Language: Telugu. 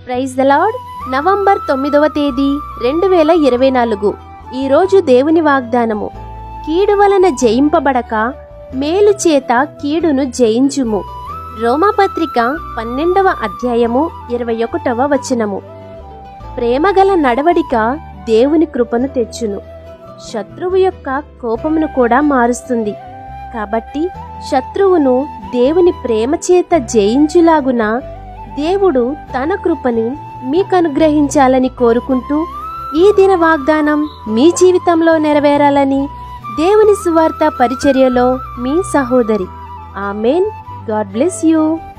ప్రైజ్ ద లార్డ్ నవంబర్ తొమ్మిదవ తేదీ రెండు వేల ఇరవై నాలుగు ఈరోజు దేవుని వాగ్దానము కీడు వలన జయింపబడక మేలు చేత కీడును జయించుము రోమాపత్రిక పన్నెండవ అధ్యాయము ఇరవై ఒకటవ వచనము ప్రేమగల నడవడిక దేవుని కృపను తెచ్చును శత్రువు యొక్క కోపమును కూడా మారుస్తుంది కాబట్టి శత్రువును దేవుని ప్రేమ చేత జయించులాగున దేవుడు తన కృపని మీకు అనుగ్రహించాలని కోరుకుంటూ ఈ దిన వాగ్దానం మీ జీవితంలో నెరవేరాలని దేవుని సువార్త పరిచర్యలో మీ సహోదరి ఆమెన్ గాడ్ బ్లెస్ యూ